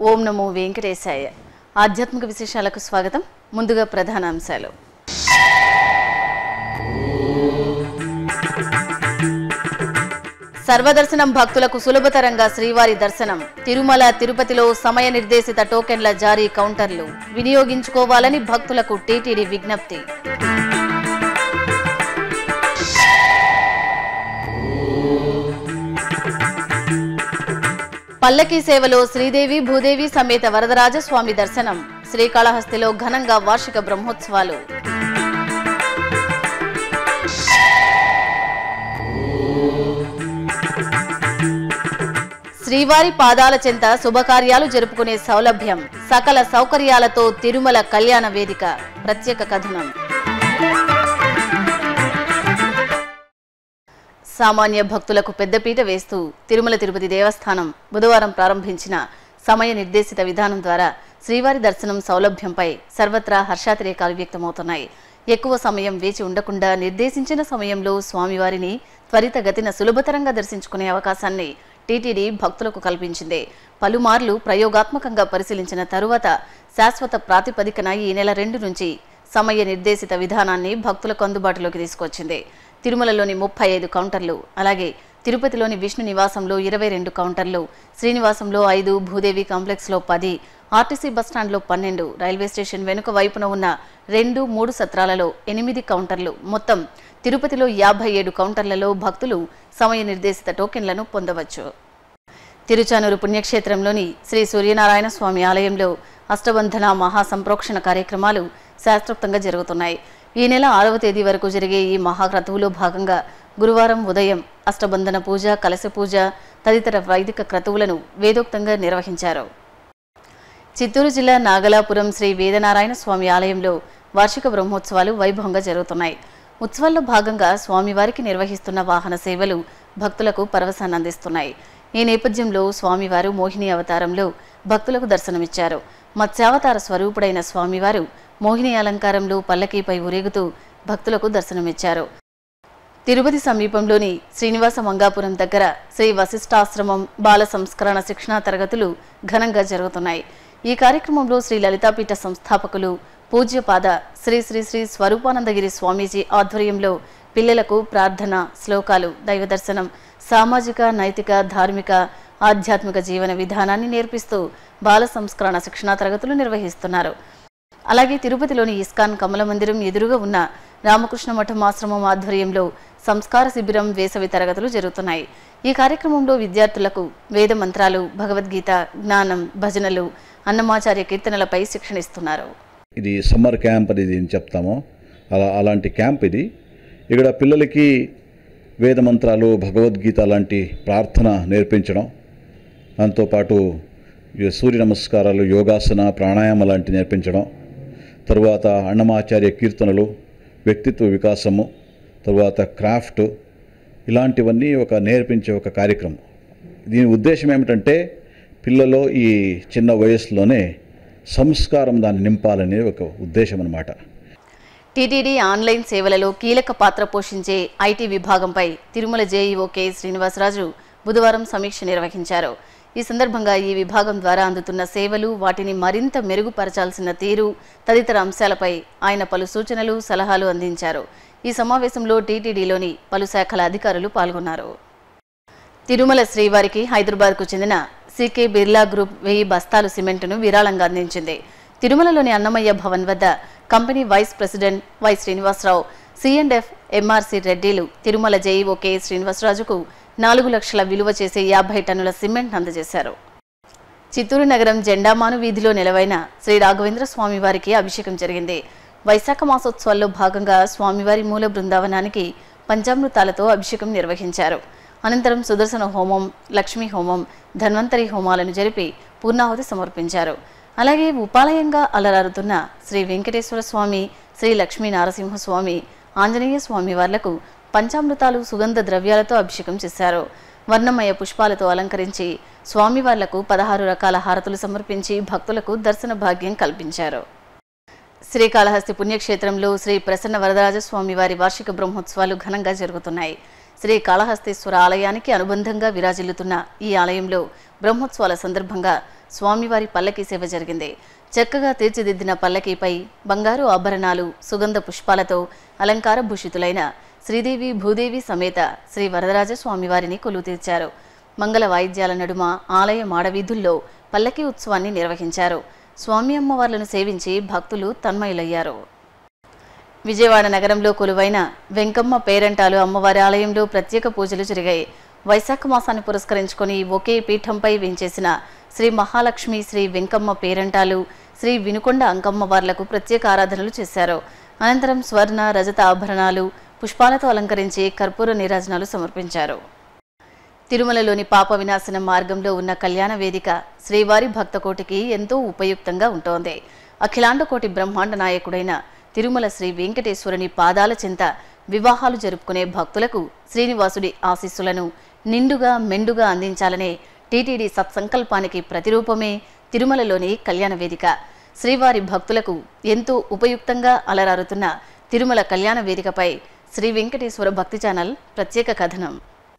ఓం నమో వెంకటేశాయ ఆధ్యాత్మిక విశేషాలకు స్వాగతం ముందుగా ప్రధాన అంశాలు సర్వదర్శనం భక్తులకు సులభతరంగా శ్రీవారి దర్శనం తిరుమల తిరుపతిలో సమయ నిర్దేశిత టోకెన్ల జారీ కౌంటర్లు వినియోగించుకోవాలని భక్తులకు టీటీడీ విజ్ఞప్తి పల్లకీ సేవలో శ్రీదేవి భూదేవి సమేత వరదరాజస్వామి దర్శనం శ్రీకాళహస్తిలో ఘనంగా వార్షిక బ్రహ్మోత్సవాలు శ్రీవారి పాదాల చెంత శుభకార్యాలు జరుపుకునే సౌలభ్యం సకల సౌకర్యాలతో తిరుమల కళ్యాణ వేదిక ప్రత్యేక కథనం సామాన్య భక్తులకు పెద్దపీట వేస్తూ తిరుమల తిరుపతి దేవస్థానం బుధవారం ప్రారంభించిన సమయ నిర్దేశిత విధానం ద్వారా శ్రీవారి దర్శనం సౌలభ్యంపై సర్వత్రా హర్షాతిరేకాలు వ్యక్తమవుతున్నాయి ఎక్కువ సమయం వేచి ఉండకుండా నిర్దేశించిన సమయంలో స్వామివారిని త్వరితగతిన సులభతరంగా దర్శించుకునే అవకాశాన్ని టీటీడీ భక్తులకు కల్పించింది పలుమార్లు ప్రయోగాత్మకంగా పరిశీలించిన తరువాత శాశ్వత ప్రాతిపదికన ఈ నెల రెండు నుంచి సమయ నిర్దేశిత విధానాన్ని భక్తులకు అందుబాటులోకి తీసుకొచ్చింది తిరుమలలోని ముప్పై ఐదు కౌంటర్లు అలాగే తిరుపతిలోని విష్ణు నివాసంలో ఇరవై రెండు కౌంటర్లు శ్రీనివాసంలో ఐదు భూదేవి కాంప్లెక్స్లో పది ఆర్టీసీ బస్టాండ్లో పన్నెండు రైల్వే స్టేషన్ వెనుక వైపున ఉన్న రెండు మూడు సత్రాలలో ఎనిమిది కౌంటర్లు మొత్తం తిరుపతిలో యాభై ఏడు కౌంటర్లలో భక్తులు సమయ నిర్దేశిత టోకెన్లను పొందవచ్చు తిరుచానూరు పుణ్యక్షేత్రంలోని శ్రీ సూర్యనారాయణ స్వామి ఆలయంలో అష్టబంధన మహాసంప్రోక్షణ కార్యక్రమాలు శాస్త్రోక్తంగా జరుగుతున్నాయి ఈ నెల ఆరవ తేదీ వరకు జరిగే ఈ మహాక్రతువులో భాగంగా గురువారం ఉదయం అష్టబంధన పూజ కలశ పూజ తదితర వైదిక క్రతువులను వేదోక్తంగా నిర్వహించారు చిత్తూరు జిల్లా నాగలాపురం శ్రీ వేదనారాయణ స్వామి ఆలయంలో వార్షిక బ్రహ్మోత్సవాలు వైభవంగా జరుగుతున్నాయి ఉత్సవాల్లో భాగంగా స్వామివారికి నిర్వహిస్తున్న వాహన సేవలు భక్తులకు పరవశాన్ని అందిస్తున్నాయి ఈ నేపథ్యంలో స్వామివారు మోహిని అవతారంలో భక్తులకు దర్శనమిచ్చారు మత్స్యావతార స్వరూపుడైన స్వామివారు మోహిని అలంకారంలో పల్లకీపై ఊరేగుతూ భక్తులకు దర్శనమిచ్చారు తిరుపతి సమీపంలోని శ్రీనివాస మంగాపురం దగ్గర శ్రీ వశిష్ఠాశ్రమం బాల సంస్కరణ శిక్షణా తరగతులు ఘనంగా జరుగుతున్నాయి ఈ కార్యక్రమంలో శ్రీ లలితాపీఠ సంస్థాపకులు పూజ్యపాద శ్రీ శ్రీ శ్రీ స్వరూపానందగిరి స్వామీజీ ఆధ్వర్యంలో పిల్లలకు ప్రార్థన శ్లోకాలు దైవ దర్శనం సామాజిక నైతిక ధార్మిక ఆధ్యాత్మిక జీవన విధానాన్ని నేర్పిస్తూ బాల సంస్కరణ శిక్షణా తరగతులు నిర్వహిస్తున్నారు అలాగే తిరుపతిలోని ఇస్కాన్ కమల మందిరం ఎదురుగా ఉన్న రామకృష్ణ మఠం ఆశ్రమం ఆధ్వర్యంలో సంస్కార శిబిరం వేసవి తరగతులు జరుగుతున్నాయి ఈ కార్యక్రమంలో విద్యార్థులకు వేద మంత్రాలు భగవద్గీత జ్ఞానం భజనలు అన్నమాచార్య కీర్తనలపై శిక్షణ ఇస్తున్నారు ఇది సమ్మర్ క్యాంప్ అనేది ఏం చెప్తామో అలా అలాంటి క్యాంప్ ఇది ఇక్కడ పిల్లలకి వేద మంత్రాలు భగవద్గీత లాంటి ప్రార్థన నేర్పించడం దాంతోపాటు ఈ సూర్య నమస్కారాలు యోగాసన ప్రాణాయామ లాంటి నేర్పించడం తరువాత అన్నమాచార్య కీర్తనలు వ్యక్తిత్వ వికాసము తరువాత క్రాఫ్ట్ ఇలాంటివన్నీ ఒక నేర్పించే ఒక కార్యక్రమం దీని ఉద్దేశం ఏమిటంటే పిల్లలో ఈ చిన్న వయసులోనే సంస్కారం దాన్ని నింపాలనే ఒక ఉద్దేశం అన్నమాట టీటీడీ ఆన్లైన్ సేవలలో కీలక పాత్ర పోషించే ఐటీ విభాగంపై తిరుమల జేఈఓ కె శ్రీనివాసరాజు బుధవారం సమీక్ష నిర్వహించారు ఈ సందర్భంగా ఈ విభాగం ద్వారా అందుతున్న సేవలు వాటిని మరింత మెరుగుపరచాల్సిన తీరు తదితర అంశాలపై ఆయన పలు సూచనలు సలహాలు అందించారు ఈ సమావేశంలో టీటీడీలోని పలు శాఖల అధికారులు పాల్గొన్నారు తిరుమల శ్రీవారికి హైదరాబాద్కు చెందిన సికే బిర్లా గ్రూప్ వెయ్యి బస్తాలు సిమెంటును విరాళంగా అందించింది తిరుమలలోని అన్నమయ్య భవన్ వద్ద company vice president Y Srinivasarao సిఎండ్ఎఫ్ ఎంఆర్సి రెడ్డిలు తిరుమల జేఈఓ కె శ్రీనివాసరాజుకు నాలుగు లక్షల విలువ చేసే యాభై టన్నుల సిమెంట్ అందజేశారు చిత్తూరు నగరం జెండామాను వీధిలో నిలవైన శ్రీ రాఘవేంద్ర స్వామి వారికి అభిషేకం జరిగింది వైశాఖ మాసోత్సవాల్లో భాగంగా స్వామివారి మూల బృందావనానికి పంచామృతాలతో అభిషేకం నిర్వహించారు అనంతరం సుదర్శన హోమం లక్ష్మీ హోమం ధన్వంతరి హోమాలను జరిపి పూర్ణాహుతి సమర్పించారు అలాగే ఉపాలయంగా అలరారుతున్న శ్రీ వెంకటేశ్వర స్వామి శ్రీ లక్ష్మీ నారసింహస్వామి ఆంజనేయ స్వామి వార్లకు పంచామృతాలు సుగంధ ద్రవ్యాలతో అభిషేకం చేశారు వర్ణమయ పుష్పాలతో అలంకరించి స్వామివార్లకు పదహారు రకాల హారతులు సమర్పించి భక్తులకు దర్శన భాగ్యం కల్పించారు శ్రీకాళహస్తి పుణ్యక్షేత్రంలో శ్రీ ప్రసన్న వరదరాజ స్వామి వారి వార్షిక బ్రహ్మోత్సవాలు ఘనంగా జరుగుతున్నాయి శ్రీ కాళహస్తీశ్వర ఆలయానికి అనుబంధంగా విరాజిల్లుతున్న ఈ ఆలయంలో బ్రహ్మోత్సవాల సందర్భంగా స్వామివారి పల్లకి సేవ జరిగింది చక్కగా తీర్చిదిద్దిన పల్లకీపై బంగారు ఆభరణాలు సుగంధ పుష్పాలతో అలంకార భూషితులైన శ్రీదేవి భూదేవి సమేత శ్రీ వరదరాజ స్వామివారిని కొలువు తీర్చారు మంగళ వాయిద్యాల నడుమ ఆలయ మాడవీధుల్లో పల్లకి ఉత్సవాన్ని నిర్వహించారు స్వామి అమ్మవార్లను సేవించి భక్తులు తన్మయులయ్యారు విజయవాడ నగరంలో కొలువైన వెంకమ్మ పేరంటాలు అమ్మవారి ఆలయంలో ప్రత్యేక పూజలు జరిగాయి వైశాఖ మాసాన్ని పురస్కరించుకొని ఒకే పీఠంపై వేంచేసిన శ్రీ మహాలక్ష్మి శ్రీ వెంకమ్మ పేరంటాలు శ్రీ వినుకొండ అంకమ్మ వార్లకు ప్రత్యేక ఆరాధనలు చేశారు అనంతరం స్వర్ణ రజత ఆభరణాలు పుష్పాలతో అలంకరించి కర్పూర నీరాజనాలు సమర్పించారు తిరుమలలోని పాప వినాశనం మార్గంలో ఉన్న కళ్యాణ వేదిక శ్రీవారి భక్తకోటికి ఎంతో ఉపయుక్తంగా ఉంటోంది అఖిలాండకోటి బ్రహ్మాండ నాయకుడైన తిరుమల శ్రీ వెంకటేశ్వరుని పాదాల చెంత వివాహాలు జరుపుకునే భక్తులకు శ్రీనివాసుడి ఆశీస్సులను నిండుగా మెండుగా అందించాలనే టీటీడీ సత్సంకల్పానికి ప్రతిరూపమే తిరుమలలోని కళ్యాణ వేదిక శ్రీవారి భక్తులకు ఎంతో ఉపయుక్తంగా అలరారుతున్న తిరుమల కళ్యాణ వేదికపై శ్రీ వెంకటేశ్వర భక్తి ఛానల్ ప్రత్యేక కథనం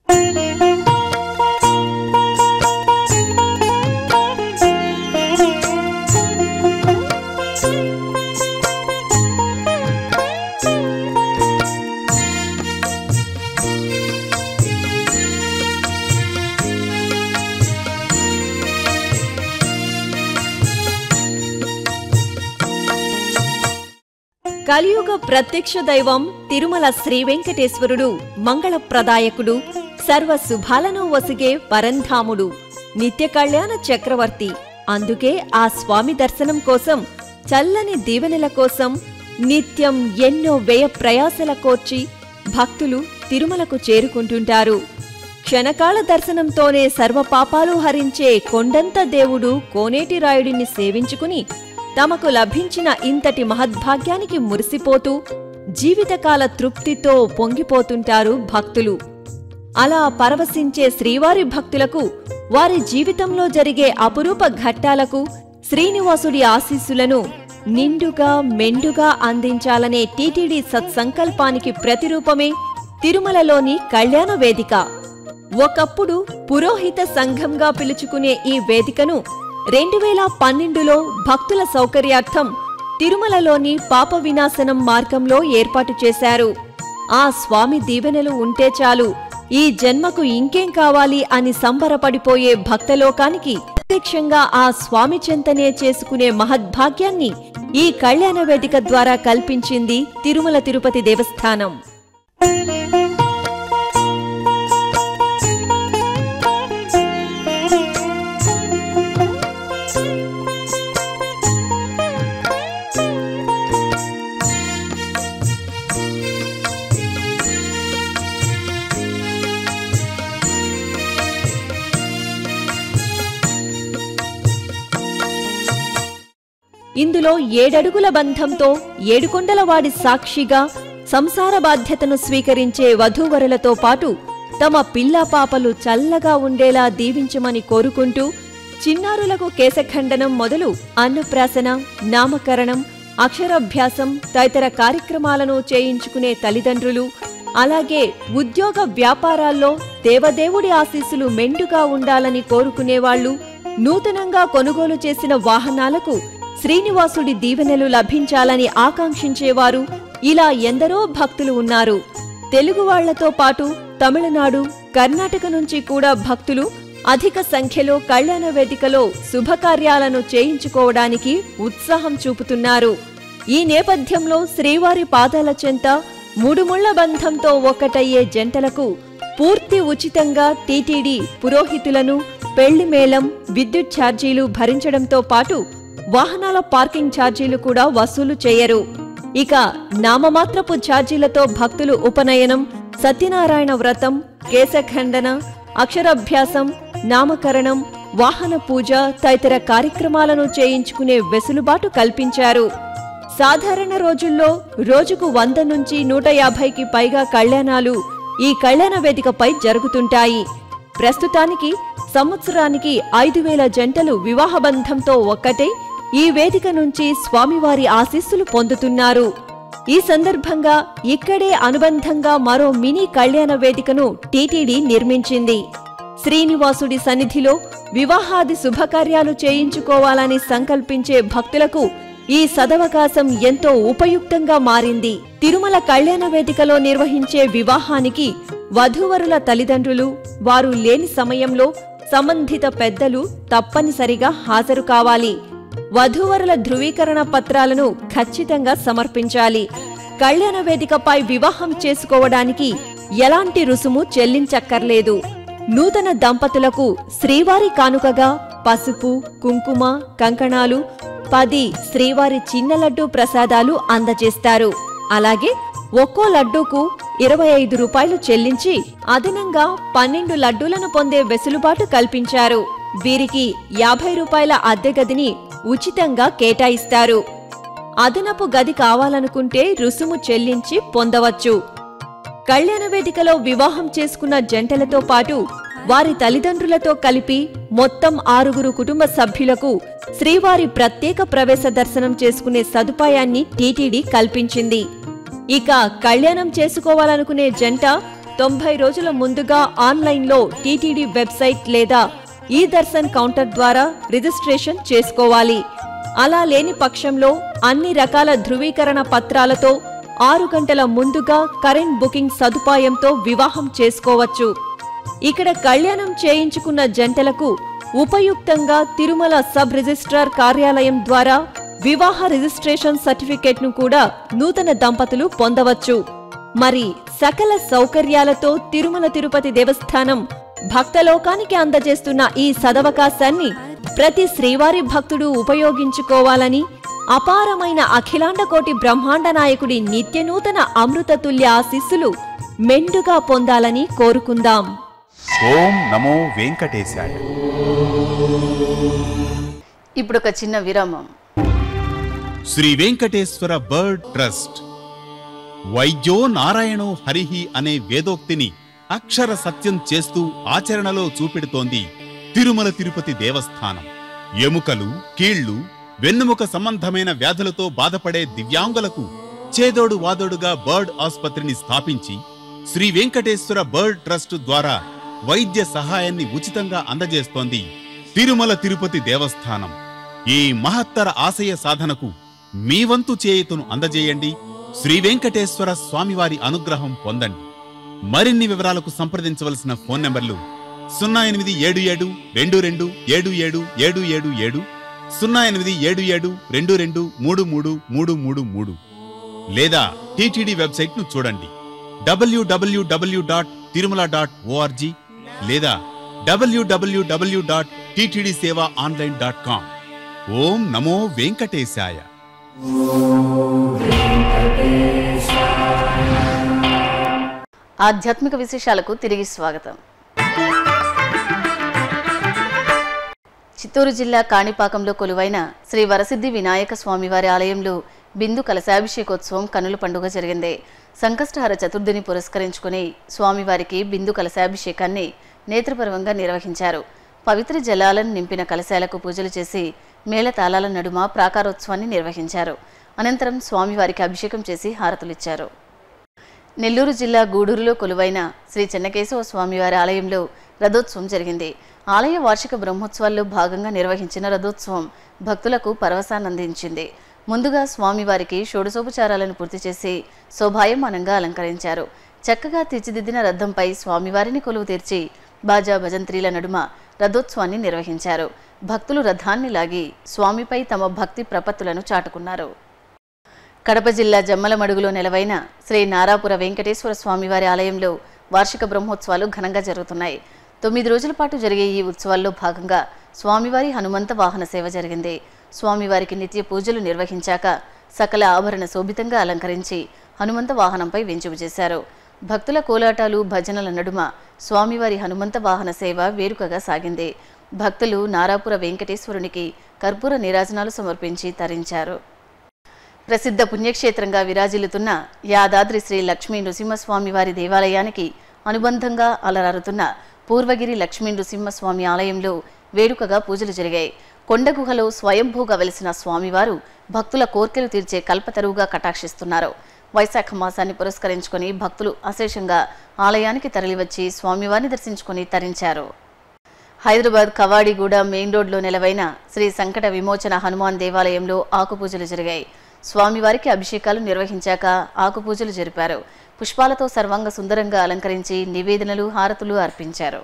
కలియుగ ప్రత్యక్ష దైవం తిరుమల శ్రీ వెంకటేశ్వరుడు మంగళప్రదాయకుడు సర్వ శుభాలను వసిగే పరంధాముడు నిత్య కళ్యాణ చక్రవర్తి అందుకే ఆ స్వామి దర్శనం కోసం చల్లని దీవెనల కోసం నిత్యం ఎన్నో వ్యయ ప్రయాసల కోర్చి భక్తులు తిరుమలకు చేరుకుంటుంటారు క్షణకాల దర్శనంతోనే సర్వ పాపాలు హరించే కొండంత దేవుడు కోనేటి రాయుడిని సేవించుకుని తమకు లభించిన ఇంతటి మహద్భాగ్యానికి మురిసిపోతూ జీవితకాల తృప్తితో పొంగిపోతుంటారు భక్తులు అలా పరవశించే శ్రీవారి భక్తులకు వారి జీవితంలో జరిగే అపురూప ఘట్టాలకు శ్రీనివాసుడి ఆశీస్సులను నిండుగా మెండుగా అందించాలనే టీటీడీ సత్సంకల్పానికి ప్రతిరూపమే తిరుమలలోని కళ్యాణ వేదిక ఒకప్పుడు పురోహిత సంఘంగా పిలుచుకునే ఈ వేదికను రెండు వేల పన్నెండులో భక్తుల సౌకర్యార్థం తిరుమలలోని పాప వినాశనం మార్గంలో ఏర్పాటు చేశారు ఆ స్వామి దీవెనలు ఉంటే చాలు ఈ జన్మకు ఇంకేం కావాలి అని సంబరపడిపోయే భక్తలోకానికి ప్రత్యక్షంగా ఆ స్వామి చెంతనే చేసుకునే మహద్భాగ్యాన్ని ఈ కళ్యాణ వేదిక ద్వారా కల్పించింది తిరుమల తిరుపతి దేవస్థానం ఇందులో ఏడడుగుల బంధంతో ఏడుకొండలవాడి సాక్షిగా సంసార బాధ్యతను స్వీకరించే వధూవరులతో పాటు తమ పిల్లా పాపలు చల్లగా ఉండేలా దీవించమని కోరుకుంటూ చిన్నారులకు కేశఖండనం మొదలు అన్నప్రాసన నామకరణం అక్షరాభ్యాసం తదితర కార్యక్రమాలను చేయించుకునే తల్లిదండ్రులు అలాగే ఉద్యోగ వ్యాపారాల్లో దేవదేవుడి ఆశీస్సులు మెండుగా ఉండాలని కోరుకునేవాళ్లు నూతనంగా కొనుగోలు చేసిన వాహనాలకు శ్రీనివాసుడి దీవెనలు లభించాలని ఆకాంక్షించేవారు ఇలా ఎందరో భక్తులు ఉన్నారు తెలుగు వాళ్లతో పాటు తమిళనాడు కర్ణాటక నుంచి కూడా భక్తులు అధిక సంఖ్యలో కళ్యాణ వేదికలో శుభకార్యాలను చేయించుకోవడానికి ఉత్సాహం చూపుతున్నారు ఈ నేపథ్యంలో శ్రీవారి పాదాల చెంత మూడుముళ్ల బంధంతో ఒక్కటయ్యే జంటలకు పూర్తి ఉచితంగా టీటీడీ పురోహితులను పెళ్లి మేళం విద్యుత్ ఛార్జీలు భరించడంతో పాటు వాహనాల పార్కింగ్ ఛార్జీలు కూడా వసూలు చేయరు ఇక నామమాత్రపు ఛార్జీలతో భక్తులు ఉపనయనం సత్యనారాయణ వ్రతం కేశఖండన అక్షరాభ్యాసం నామకరణం వాహన పూజ తదితర కార్యక్రమాలను చేయించుకునే వెసులుబాటు కల్పించారు సాధారణ రోజుల్లో రోజుకు వంద నుంచి నూట యాభైకి పైగా కళ్యాణాలు ఈ కళ్యాణ వేదికపై జరుగుతుంటాయి ప్రస్తుతానికి సంవత్సరానికి ఐదు వేల జంటలు వివాహబంధంతో ఒక్కటే ఈ వేదిక నుంచి స్వామివారి ఆశీస్సులు పొందుతున్నారు ఈ సందర్భంగా ఇక్కడే అనుబంధంగా మరో మినీ కళ్యాణ వేదికను టీటీడీ నిర్మించింది శ్రీనివాసుడి సన్నిధిలో వివాహాది శుభకార్యాలు చేయించుకోవాలని సంకల్పించే భక్తులకు ఈ సదవకాశం ఎంతో ఉపయుక్తంగా మారింది తిరుమల కళ్యాణ వేదికలో నిర్వహించే వివాహానికి వధూవరుల తల్లిదండ్రులు వారు లేని సమయంలో సంబంధిత పెద్దలు తప్పనిసరిగా హాజరు కావాలి వధూవరుల ధృవీకరణ పత్రాలను ఖచ్చితంగా సమర్పించాలి కళ్యాణ వేదికపై వివాహం చేసుకోవడానికి ఎలాంటి రుసుము చెల్లించక్కర్లేదు నూతన దంపతులకు శ్రీవారి కానుకగా పసుపు కుంకుమ కంకణాలు పది శ్రీవారి చిన్న లడ్డూ ప్రసాదాలు అందజేస్తారు అలాగే ఒక్కో లడ్డూకు ఇరవై ఐదు రూపాయలు చెల్లించి అదనంగా పన్నెండు లడ్డూలను పొందే వెసులుబాటు కల్పించారు వీరికి యాభై రూపాయల అద్దె గదిని ఉచితంగా కేటాయిస్తారు అదనపు గది కావాలనుకుంటే రుసుము చెల్లించి పొందవచ్చు కళ్యాణ వేదికలో వివాహం చేసుకున్న జంటలతో పాటు వారి తల్లిదండ్రులతో కలిపి మొత్తం ఆరుగురు కుటుంబ సభ్యులకు శ్రీవారి ప్రత్యేక ప్రవేశ దర్శనం చేసుకునే సదుపాయాన్ని టీటీడీ కల్పించింది ఇక కళ్యాణం చేసుకోవాలనుకునే జంట తొంభై రోజుల ముందుగా ఆన్లైన్లో టీటీడీ వెబ్సైట్ లేదా ఈ దర్శన్ కౌంటర్ ద్వారా రిజిస్ట్రేషన్ చేసుకోవాలి అలా లేని పక్షంలో అన్ని రకాల ధృవీకరణ పత్రాలతో ఆరు గంటల ముందుగా కరెంట్ బుకింగ్ సదుపాయంతో వివాహం చేసుకోవచ్చు ఇక్కడ కళ్యాణం చేయించుకున్న జంటలకు ఉపయుక్తంగా తిరుమల సబ్ రిజిస్ట్రార్ కార్యాలయం ద్వారా వివాహ రిజిస్ట్రేషన్ సర్టిఫికేట్ను కూడా నూతన దంపతులు పొందవచ్చు మరి సకల సౌకర్యాలతో తిరుమల తిరుపతి దేవస్థానం భక్తలోకానికి అందజేస్తున్న ఈ సదవకాశాన్ని ప్రతి శ్రీవారి భక్తుడు ఉపయోగించుకోవాలని అపారమైన అఖిలాండ కోటి బ్రహ్మాండ నాయకుడి నిత్యనూతన అమృతతుల్య ఆశీస్సులు మెండుగా పొందాలని కోరుకుందాం ఓం నమో వెంకటేశాయ ఇప్పుడు ఒక చిన్న విరామం శ్రీ వెంకటేశ్వర బర్డ్ ట్రస్ట్ వైద్యో నారాయణో హరిహి అనే వేదోక్తిని అక్షర సత్యం చేస్తూ ఆచరణలో చూపెడుతోంది తిరుమల తిరుపతి దేవస్థానం ఎముకలు కీళ్లు వెన్నుముక సంబంధమైన వ్యాధులతో బాధపడే దివ్యాంగులకు చేదోడు వాదోడుగా బర్డ్ ఆసుపత్రిని స్థాపించి శ్రీ వెంకటేశ్వర బర్డ్ ట్రస్ట్ ద్వారా వైద్య సహాయాన్ని ఉచితంగా అందజేస్తోంది తిరుమల తిరుపతి దేవస్థానం ఈ మహత్తర ఆశయ సాధనకు మీ వంతు చేయుతును అందజేయండి శ్రీ వెంకటేశ్వర స్వామివారి అనుగ్రహం పొందండి మరిన్ని వివరాలకు సంప్రదించవలసిన ఫోన్ నంబర్లు సున్నా ఎనిమిది ఏడు ఏడు రెండు రెండు ఏడు ఏడు ఏడు ఏడు ఏడు సున్నా ఎనిమిది ఏడు ఏడు రెండు రెండు మూడు మూడు మూడు మూడు మూడు లేదా టీటీడీ వెబ్సైట్ ను చూడండి WWW dot Tirumala dot ORG లేదా WWW dot TTD seva online dot com ఓం నమో వెంకటేశాయ ఆధ్యాత్మిక విశేషాలకు తిరిగి స్వాగతం చిత్తూరు జిల్లా కాణిపాకంలో కొలువైన శ్రీ వరసిద్ధి వినాయక స్వామివారి ఆలయంలో బిందు కలశాభిషేకోత్సవం కనుల పండుగ జరిగింది సంకష్టహర చతుర్థిని పురస్కరించుకుని స్వామివారికి బిందు కలశాభిషేకాన్ని నేత్రపర్వంగా నిర్వహించారు పవిత్ర జలాలను నింపిన కలశాలకు పూజలు చేసి మేళతాళాల నడుమ ప్రాకారోత్సవాన్ని నిర్వహించారు అనంతరం స్వామివారికి అభిషేకం చేసి హారతులిచ్చారు నెల్లూరు జిల్లా గూడూరులో కొలువైన శ్రీ చెన్నకేశవ స్వామివారి ఆలయంలో రథోత్సవం జరిగింది ఆలయ వార్షిక బ్రహ్మోత్సవాల్లో భాగంగా నిర్వహించిన రథోత్సవం భక్తులకు పరవశానందించింది ముందుగా స్వామివారికి షోడశోపచారాలను పూర్తి చేసి శోభాయమానంగా అలంకరించారు చక్కగా తీర్చిదిద్దిన రథంపై స్వామివారిని కొలువు తీర్చి బాజా భజంత్రీల నడుమ రథోత్సవాన్ని నిర్వహించారు భక్తులు రథాన్ని లాగి స్వామిపై తమ భక్తి ప్రపత్తులను చాటుకున్నారు కడప జిల్లా జమ్మలమడుగులో నెలవైన శ్రీ నారాపుర వెంకటేశ్వర స్వామివారి ఆలయంలో వార్షిక బ్రహ్మోత్సవాలు ఘనంగా జరుగుతున్నాయి తొమ్మిది రోజుల పాటు జరిగే ఈ ఉత్సవాల్లో భాగంగా స్వామివారి హనుమంత వాహన సేవ జరిగింది స్వామివారికి నిత్య పూజలు నిర్వహించాక సకల ఆభరణ శోభితంగా అలంకరించి హనుమంత వాహనంపై వెంచువు చేశారు భక్తుల కోలాటాలు భజనల నడుమ స్వామివారి హనుమంత వాహన సేవ వేడుకగా సాగింది భక్తులు నారాపుర వెంకటేశ్వరునికి కర్పూర నీరాజనాలు సమర్పించి తరించారు ప్రసిద్ధ పుణ్యక్షేత్రంగా విరాజిల్లుతున్న యాదాద్రి శ్రీ లక్ష్మీ నృసింహస్వామి వారి దేవాలయానికి అనుబంధంగా అలరారుతున్న పూర్వగిరి లక్ష్మీ నృసింహస్వామి ఆలయంలో వేడుకగా పూజలు జరిగాయి కొండగుహలో స్వయంభూగా వెలిసిన స్వామివారు భక్తుల కోర్కెలు తీర్చే కల్పతరువుగా కటాక్షిస్తున్నారు వైశాఖ మాసాన్ని పురస్కరించుకొని భక్తులు అశేషంగా ఆలయానికి తరలివచ్చి స్వామివారిని దర్శించుకొని తరించారు హైదరాబాద్ కవాడిగూడ మెయిన్ రోడ్లో నెలవైన శ్రీ సంకట విమోచన హనుమాన్ దేవాలయంలో ఆకుపూజలు జరిగాయి స్వామివారికి అభిషేకాలు నిర్వహించాక ఆకుపూజలు జరిపారు పుష్పాలతో సర్వాంగ సుందరంగా అలంకరించి నివేదనలు హారతులు అర్పించారు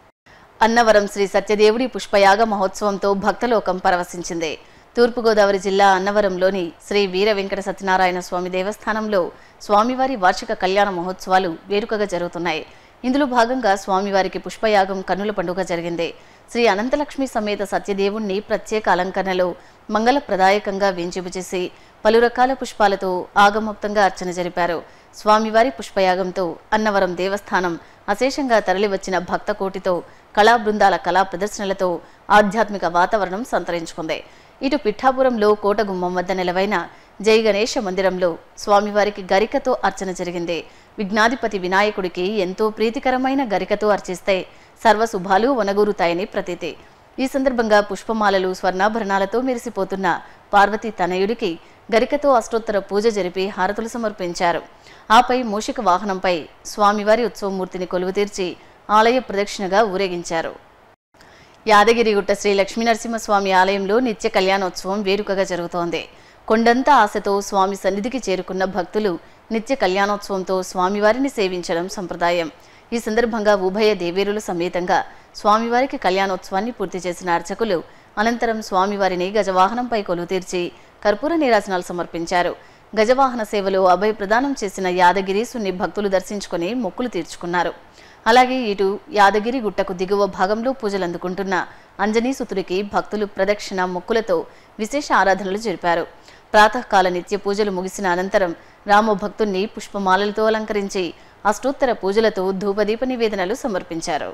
అన్నవరం శ్రీ సత్యదేవుడి పుష్పయాగ మహోత్సవంతో భక్తలోకం పరవశించింది తూర్పుగోదావరి జిల్లా అన్నవరంలోని శ్రీ వీర వెంకట సత్యనారాయణ స్వామి దేవస్థానంలో స్వామివారి వార్షిక కళ్యాణ మహోత్సవాలు వేడుకగా జరుగుతున్నాయి ఇందులో భాగంగా స్వామివారికి పుష్పయాగం కన్నుల పండుగ జరిగింది శ్రీ అనంతలక్ష్మి సమేత సత్యదేవుణ్ణి ప్రత్యేక అలంకరణలో మంగళప్రదాయకంగా వేంచిపు చేసి పలు రకాల పుష్పాలతో ఆగమోక్తంగా అర్చన జరిపారు స్వామివారి పుష్పయాగంతో అన్నవరం దేవస్థానం అశేషంగా తరలివచ్చిన భక్త కోటితో కళా బృందాల కళా ప్రదర్శనలతో ఆధ్యాత్మిక వాతావరణం సంతరించుకుంది ఇటు పిఠాపురంలో కోటగుమ్మం వద్ద నెలవైన జై గణేష మందిరంలో స్వామివారికి గరికతో అర్చన జరిగింది విఘ్నాధిపతి వినాయకుడికి ఎంతో ప్రీతికరమైన గరికతో అర్చిస్తే సర్వశుభాలు వనగూరుతాయని ప్రతీతి ఈ సందర్భంగా పుష్పమాలలు స్వర్ణాభరణాలతో మెరిసిపోతున్న పార్వతీ తనయుడికి గరికతో అష్టోత్తర పూజ జరిపి హారతులు సమర్పించారు ఆపై మూషిక వాహనంపై స్వామివారి ఉత్సవమూర్తిని కొలువు తీర్చి ఆలయ ప్రదక్షిణగా ఊరేగించారు యాదగిరిగుట్ట శ్రీ లక్ష్మీనరసింహస్వామి ఆలయంలో నిత్య కళ్యాణోత్సవం వేడుకగా జరుగుతోంది కొండంత ఆశతో స్వామి సన్నిధికి చేరుకున్న భక్తులు నిత్య కళ్యాణోత్సవంతో స్వామివారిని సేవించడం సంప్రదాయం ఈ సందర్భంగా ఉభయ దేవేరుల సమేతంగా స్వామివారికి కళ్యాణోత్సవాన్ని పూర్తి చేసిన అర్చకులు అనంతరం స్వామివారిని గజవాహనంపై కొలువు తీర్చి కర్పూర నీరాజనాలు సమర్పించారు గజవాహన సేవలో అభయ ప్రదానం చేసిన యాదగిరీసుని భక్తులు దర్శించుకుని మొక్కులు తీర్చుకున్నారు అలాగే ఇటు యాదగిరి గుట్టకు దిగువ భాగంలో పూజలు అందుకుంటున్న అంజనీసుతుడికి భక్తులు ప్రదక్షిణ మొక్కులతో విశేష ఆరాధనలు జరిపారు ప్రాతకాల నిత్య పూజలు ముగిసిన అనంతరం రామభక్తుణ్ణి పుష్పమాలలతో అలంకరించి అష్టోత్తర పూజలతో ధూపదీప నివేదనలు సమర్పించారు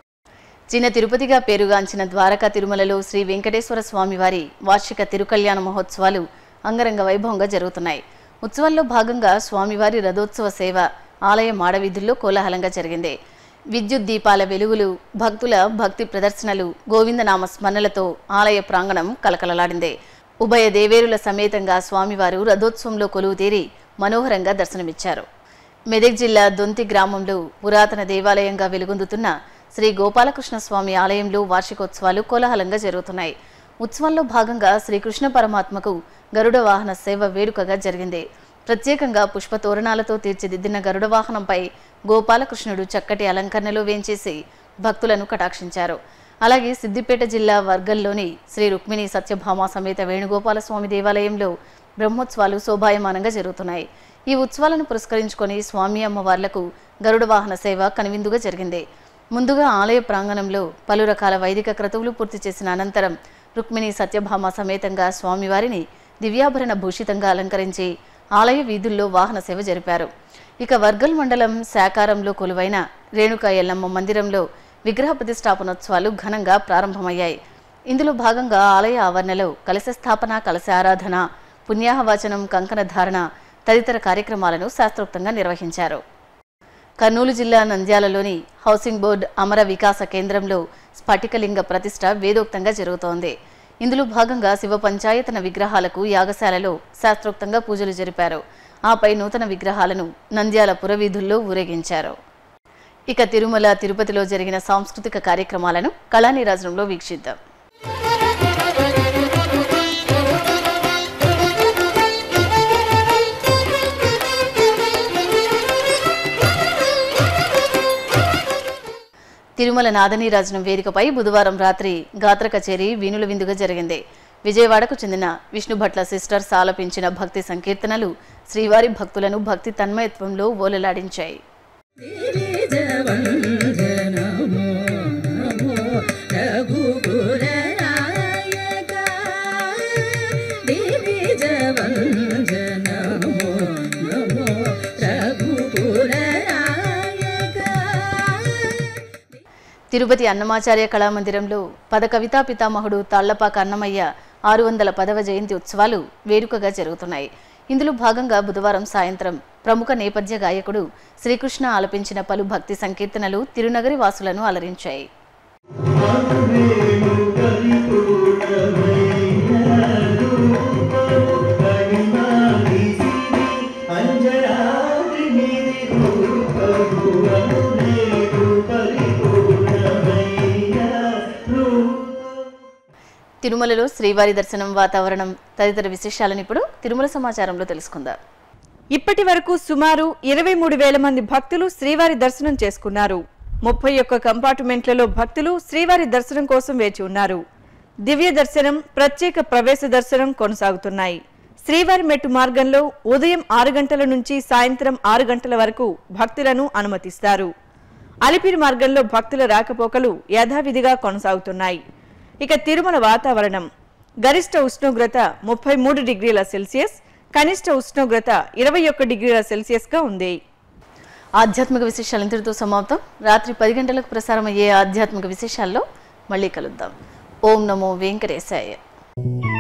చిన్న తిరుపతిగా పేరుగాంచిన ద్వారకా తిరుమలలో శ్రీ వెంకటేశ్వర స్వామివారి వార్షిక తిరుకల్యాణ మహోత్సవాలు అంగరంగ వైభవంగా జరుగుతున్నాయి ఉత్సవంలో భాగంగా స్వామివారి రథోత్సవ సేవ ఆలయ మాడవీధుల్లో కోలాహలంగా జరిగింది విద్యుత్ దీపాల వెలుగులు భక్తుల భక్తి ప్రదర్శనలు గోవిందనామ స్మరణలతో ఆలయ ప్రాంగణం కలకలలాడింది ఉభయ దేవేరుల సమేతంగా స్వామివారు రథోత్సవంలో కొలువు తీరి మనోహరంగా దర్శనమిచ్చారు మెదక్ జిల్లా దొంతి గ్రామంలో పురాతన దేవాలయంగా వెలుగొందుతున్న శ్రీ గోపాలకృష్ణ స్వామి ఆలయంలో వార్షికోత్సవాలు కోలాహలంగా జరుగుతున్నాయి ఉత్సవంలో భాగంగా శ్రీకృష్ణ పరమాత్మకు గరుడ వాహన సేవ వేడుకగా జరిగింది ప్రత్యేకంగా పుష్ప తోరణాలతో తీర్చిదిద్దిన గరుడ వాహనంపై గోపాలకృష్ణుడు చక్కటి అలంకరణలో వేంచేసి భక్తులను కటాక్షించారు అలాగే సిద్దిపేట జిల్లా వర్గంలోని శ్రీ రుక్మిణి సత్యభామ సమేత వేణుగోపాల స్వామి దేవాలయంలో బ్రహ్మోత్సవాలు శోభాయమానంగా జరుగుతున్నాయి ఈ ఉత్సవాలను పురస్కరించుకొని స్వామి అమ్మవార్లకు గరుడ వాహన సేవ కనువిందుగా జరిగింది ముందుగా ఆలయ ప్రాంగణంలో పలు రకాల వైదిక క్రతువులు పూర్తి చేసిన అనంతరం రుక్మిణి సత్యభామ సమేతంగా స్వామివారిని దివ్యాభరణ భూషితంగా అలంకరించి ఆలయ వీధుల్లో వాహన సేవ జరిపారు ఇక వర్గల్ మండలం శాకారంలో కొలువైన రేణుకా ఎల్లమ్మ మందిరంలో విగ్రహ ప్రతిష్టాపనోత్సవాలు ఘనంగా ప్రారంభమయ్యాయి ఇందులో భాగంగా ఆలయ ఆవరణలో కలశ స్థాపన కలశ ఆరాధన పుణ్యాహవాచనం కంకణ ధారణ తదితర కార్యక్రమాలను శాస్త్రోక్తంగా నిర్వహించారు కర్నూలు జిల్లా నంద్యాలలోని హౌసింగ్ బోర్డు అమర వికాస కేంద్రంలో స్ఫటికలింగ ప్రతిష్ట వేదోక్తంగా జరుగుతోంది ఇందులో భాగంగా శివ పంచాయతన విగ్రహాలకు యాగశాలలో శాస్త్రోక్తంగా పూజలు జరిపారు ఆపై నూతన విగ్రహాలను నంద్యాల పురవీధుల్లో ఊరేగించారు ఇక తిరుమల తిరుపతిలో జరిగిన సాంస్కృతిక కార్యక్రమాలను కళానీరాజనంలో వీక్షిద్దాం తిరుమల నాదనీరాజనం వేదికపై బుధవారం రాత్రి గాత్ర కచేరీ వీణుల విందుగా జరిగింది విజయవాడకు చెందిన విష్ణుభట్ల సిస్టర్స్ ఆలపించిన భక్తి సంకీర్తనలు శ్రీవారి భక్తులను భక్తి తన్మయత్వంలో ఓలలాడించాయి గిరిజవందనమో నమో రఘుకులనాయక గిరిజవందనమో నమో రఘుకులనాయక తిరుపతి అన్నమాచార్య కళామందిరంలో పద కవితా పితామహుడు తాళ్లపాక అన్నమయ్య ఆరు వందల పదవ జయంతి ఉత్సవాలు వేడుకగా జరుగుతున్నాయి ఇందులో భాగంగా బుధవారం సాయంత్రం ప్రముఖ నేపథ్య గాయకుడు శ్రీకృష్ణ ఆలపించిన పలు భక్తి సంకీర్తనలు తిరునగరి వాసులను అలరించాయి తిరుమలలో శ్రీవారి దర్శనం వాతావరణం తదితర విశేషాలను ఇప్పుడు తిరుమల సమాచారంలో తెలుసుకుందాం ఇప్పటి వరకు సుమారు ఇరవై మూడు వేల మంది భక్తులు శ్రీవారి దర్శనం చేసుకున్నారు ముప్పై ఒక్క కంపార్ట్మెంట్లలో భక్తులు శ్రీవారి దర్శనం కోసం వేచి ఉన్నారు దివ్య దర్శనం ప్రత్యేక ప్రవేశ దర్శనం కొనసాగుతున్నాయి శ్రీవారి మెట్టు మార్గంలో ఉదయం ఆరు గంటల నుంచి సాయంత్రం ఆరు గంటల వరకు భక్తులను అనుమతిస్తారు అలిపిరి మార్గంలో భక్తుల రాకపోకలు యథావిధిగా కొనసాగుతున్నాయి ఇక తిరుమల వాతావరణం గరిష్ట ఉష్ణోగ్రత ముప్పై మూడు డిగ్రీల సెల్సియస్ కనిష్ట ఉష్ణోగ్రత ఇరవై ఒక్క డిగ్రీల సెల్సియస్గా ఉంది ఆధ్యాత్మిక విశేషాలు ఇంతటితో సమాప్తం రాత్రి పది గంటలకు ప్రసారం అయ్యే ఆధ్యాత్మిక విశేషాల్లో మళ్ళీ కలుద్దాం ఓం నమో వెంకటేశాయ